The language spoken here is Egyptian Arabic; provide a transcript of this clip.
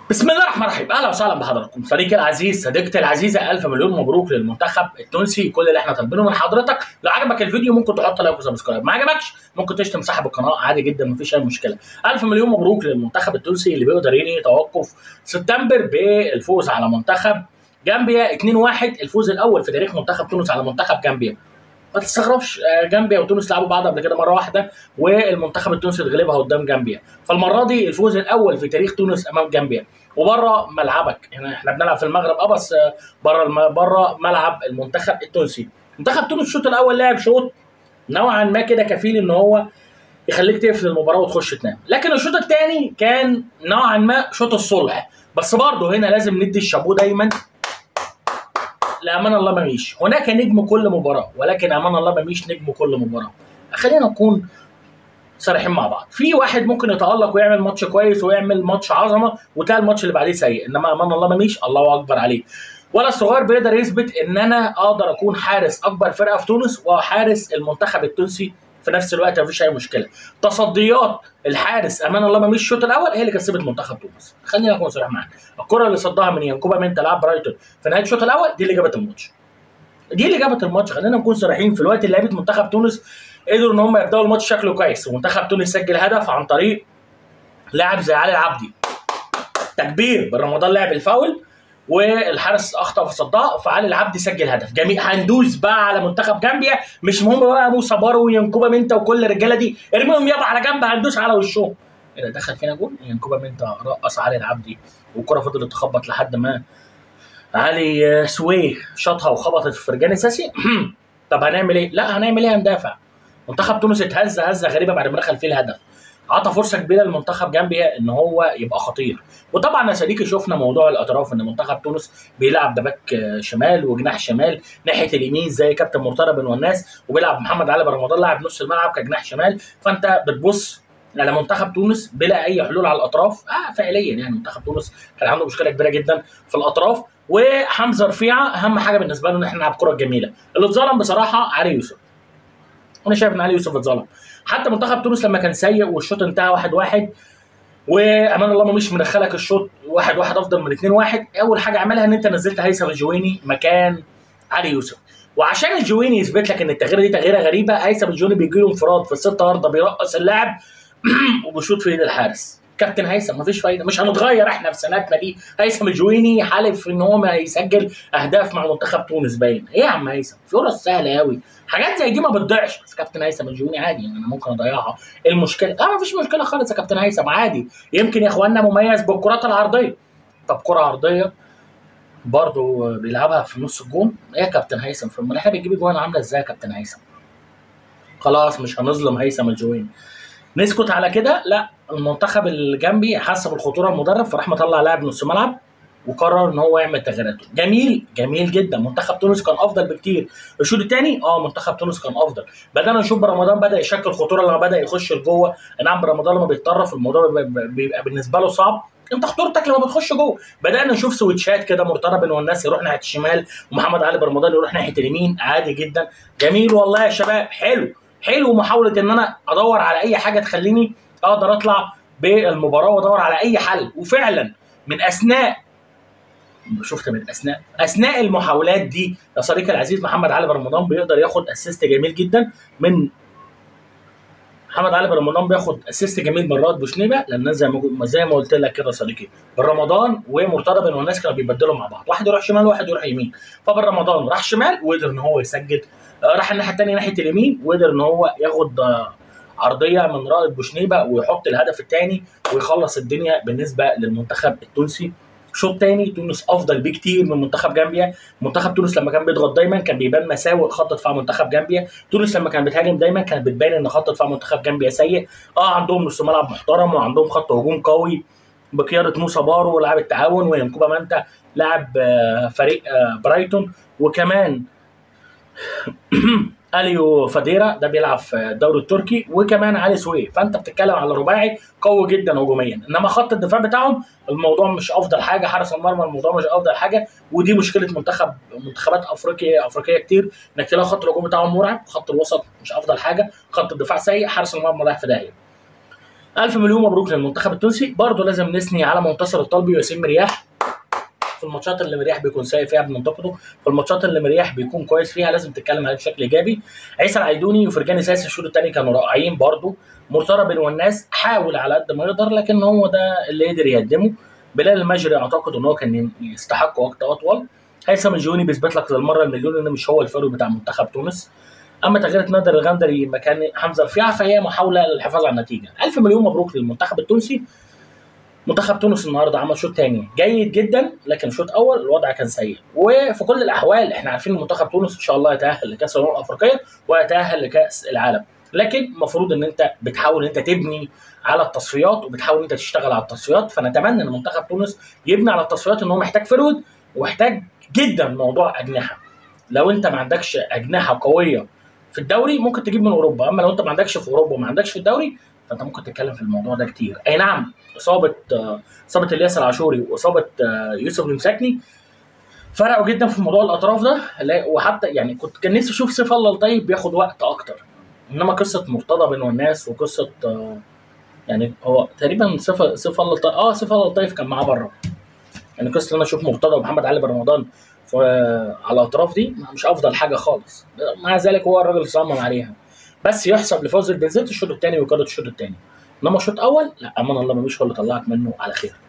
بسم الله الرحمن الرحيم اهلا وسهلا بحضراتكم صديقي العزيز صديقتي العزيزه الف مليون مبروك للمنتخب التونسي كل اللي احنا طالبينه من حضرتك لو عجبك الفيديو ممكن تحط لايك وسبسكرايب ما عجبكش ممكن تشتم صاحب القناه عادي جدا مفيش اي مشكله الف مليون مبروك للمنتخب التونسي اللي بيقدر ينهي توقف سبتمبر بالفوز على منتخب جامبيا 2-1 الفوز الاول في تاريخ منتخب تونس على منتخب جامبيا ما تستغربش آه، جامبيا وتونس لعبوا بعض قبل كده مره واحده والمنتخب التونسي اتغلبها قدام جامبيا فالمره دي الفوز الاول في تاريخ تونس امام جامبيا وبره ملعبك هنا احنا بنلعب في المغرب اه بس آه، بره الم... بره ملعب المنتخب التونسي منتخب تونس الشوط الاول لعب شوط نوعا ما كده كفيل ان هو يخليك تقفل المباراه وتخش تنام لكن الشوط الثاني كان نوعا ما شوط الصلح بس برضه هنا لازم ندي الشابوه دايما لامان الله مميش هناك نجم كل مباراه ولكن امان الله مميش نجم كل مباراه خلينا نكون صريحين مع بعض في واحد ممكن يتالق ويعمل ماتش كويس ويعمل ماتش عظمه وتلاقي الماتش اللي بعديه سيء انما امان الله مميش الله اكبر عليه ولا الصغير بيقدر يثبت ان انا اقدر اكون حارس اكبر فرقه في تونس وحارس المنتخب التونسي في نفس الوقت مفيش اي مشكله تصديات الحارس امان الله مميش الشوط الاول هي اللي كسبت منتخب تونس خلينا نكون صريح معاك الكره اللي صدها من ينكوبا من تلعب برايتون في نهايه الشوط الاول دي اللي جابت الماتش دي اللي جابت الماتش خلينا نكون صريحين في الوقت اللي لعيبه منتخب تونس قدروا ان هم يبداوا الماتش شكله كويس ومنتخب تونس سجل هدف عن طريق لاعب زي علي العبدي تكبير بن رمضان لعب الفاول والحارس اخطا في صدها فعلي العبدي سجل هدف جميل هندوس بقى على منتخب جامبيا مش مهم بقى موسى بارو وينكوبا منتا وكل الرجاله دي ارميهم يابا على جنب هندوس على وشهم ايه ده دخل فينا جول ينكوبا منتا رقص علي العبدي والكره فضلت تخبط لحد ما علي آه، سويه شاطها وخبطت في فرجاني ساسي طب هنعمل ايه؟ لا هنعمل ايه هندافع منتخب تونس اتهز هزه غريبه بعد ما دخل فيه الهدف عطى فرصه كبيره للمنتخب جامبيا ان هو يبقى خطير وطبعا يا صديقي شفنا موضوع الاطراف ان منتخب تونس بيلعب بباك آه، شمال وجناح شمال ناحيه اليمين زي كابتن مرتضى بن والناس وبيلعب محمد علي بن رمضان لاعب نص الملعب كجناح شمال فانت بتبص على منتخب تونس بلا اي حلول على الاطراف اه فعليا يعني منتخب تونس كان عنده مشكله كبيره جدا في الاطراف وحمزه رفيعه اهم حاجه بالنسبه له ان احنا نلعب كره جميله اللي اتظلم بصراحه علي يوسف انا شايف ان علي يوسف اتظلم حتى منتخب تونس لما كان سيء والشوط انتهى واحد واحد وامان الله مش مدخلك الشوط واحد واحد افضل من اتنين واحد اول حاجه عملها ان انت نزلت هيثم الجويني مكان علي يوسف وعشان الجويني يثبت لك ان التغييره دي تغييره غريبه هيثم الجويني بيجي له انفراد في الست ارضه بيرقص اللاعب وبيشوط في ايد الحارس كابتن هيثم مفيش فايده مش هنتغير احنا في سنتنا دي هيثم الجويني حالف ان هو ما يسجل اهداف مع منتخب تونس باين ايه يا عم هيثم فرص سهله قوي حاجات زي دي ما بتضيعش بس كابتن هيثم الجويني عادي يعني انا ممكن اضيعها إيه المشكله اه مفيش مشكله خالص يا كابتن هيثم عادي يمكن يا اخوانا مميز بالكرات العرضيه طب كره عرضيه برضه بيلعبها في نص الجون ايه يا كابتن هيثم في امال احنا بنجيب جوان عامله ازاي يا كابتن هيثم خلاص مش هنظلم هيثم الجويني نسكت على كده لا المنتخب الجنبي حس بالخطوره المدرب فراح مطلع لاعب نص ملعب وقرر ان هو يعمل تغييراته جميل جميل جدا منتخب تونس كان افضل بكتير الشوط الثاني اه منتخب تونس كان افضل بدانا نشوف رمضان بدا يشكل خطوره لما بدا يخش لجوه نعم رمضان لما بيتطرف الموضوع بيبقى- بيبقى بالنسبه له صعب انت خطورتك لما بتخش جوه بدانا نشوف سويتشات كده مرتضى بن والناس يروح ناحيه الشمال ومحمد علي بن رمضان يروح ناحيه اليمين عادي جدا جميل والله يا شباب حلو حلو محاوله ان انا ادور على اي حاجه تخليني اقدر اطلع بالمباراه وادور على اي حل وفعلا من اثناء شفت من اثناء اثناء المحاولات دي يا صديقي العزيز محمد علي بن رمضان بيقدر ياخد اسيست جميل جدا من محمد علي بن رمضان بياخد اسيست جميل من رائد بوشنيبه لان زي ما زي ما قلت لك كده يا صديقي بن رمضان ومرتضى بن والناس كانوا بيبدلوا مع بعض واحد يروح شمال وواحد يروح يمين فبن رمضان راح شمال وقدر ان هو يسجل آه، راح الناحيه الثانيه ناحيه اليمين وقدر ان هو ياخد آه، عرضيه من رائد بوشنيبه ويحط الهدف الثاني ويخلص الدنيا بالنسبه للمنتخب التونسي شوط تاني تونس افضل بكتير من منتخب جامبيا منتخب تونس لما كان بيضغط دايما كان بيبان مساوئ خط دفاع منتخب جامبيا تونس لما كان بتهاجم دايما كانت بتبان ان خط دفاع منتخب جامبيا سيء اه عندهم نص ملعب محترم وعندهم خط هجوم قوي بقياده موسى بارو لاعب التعاون وينكوبا مانتا لاعب آه، فريق آه، برايتون وكمان اليو فاديرا ده بيلعب في الدوري التركي وكمان علي سويه فانت بتتكلم على رباعي قوي جدا هجوميا انما خط الدفاع بتاعهم الموضوع مش افضل حاجه حارس المرمى الموضوع مش افضل حاجه ودي مشكله منتخب منتخبات افريقيا افريقيه كتير انك تلاقي خط الهجوم بتاعهم مرعب خط الوسط مش افضل حاجه خط الدفاع سيء حارس المرمى رايح في داهيه الف مليون مبروك للمنتخب التونسي برضه لازم نثني على منتصر الطلبي وياسين مرياح في الماتشات اللي مرياح بيكون سيء فيها بننتقده في الماتشات اللي مرياح بيكون كويس فيها لازم تتكلم عليه بشكل ايجابي عيسى العيدوني وفرجاني ساسي الشوط الثاني كانوا رائعين برضه مرتضى بن والناس حاول على قد ما يقدر لكن هو ده اللي قدر يقدمه بلال المجري اعتقد ان هو كان يستحق وقت اطول هيثم الجوني بيثبت لك للمره المليون ان مش هو الفريق بتاع منتخب تونس اما تغيير نادر الغندري مكان حمزه رفيعه فهي محاوله للحفاظ على النتيجه الف مليون مبروك للمنتخب التونسي منتخب تونس النهارده عمل شوط تاني جيد جدا لكن شوط اول الوضع كان سيء وفي كل الاحوال احنا عارفين منتخب تونس ان شاء الله يتاهل لكاس الامم الافريقيه ويتاهل لكاس العالم لكن المفروض ان انت بتحاول ان انت تبني على التصفيات وبتحاول ان انت تشتغل على التصفيات فنتمنى ان منتخب تونس يبني على التصفيات ان هو محتاج فرود ومحتاج جدا موضوع اجنحه لو انت ما عندكش اجنحه قويه في الدوري ممكن تجيب من اوروبا اما لو انت ما عندكش في اوروبا وما عندكش في الدوري فانت ممكن تتكلم في الموضوع ده كتير اي نعم اصابه آه، اصابه الياس العاشوري واصابه آه، يوسف المساكني فرقوا جدا في موضوع الاطراف ده لا- وحتى يعني كنت كان نفسي اشوف سيف الله الطيب بياخد وقت اكتر انما قصه مرتضى بن والناس وقصه آه، يعني هو تقريبا سيف سيف الله الطيب اه سيف الله الطيب كان معاه بره يعني قصه ان انا اشوف مرتضى ومحمد علي بن رمضان ف- على الاطراف دي مش افضل حاجه خالص مع ذلك هو الراجل صمم عليها بس يحسب لفوز البنزيت الشوط الثاني وقاده الشوط الثاني انما الشوط الاول لا امان الله مش هو اللي طلعك منه على خير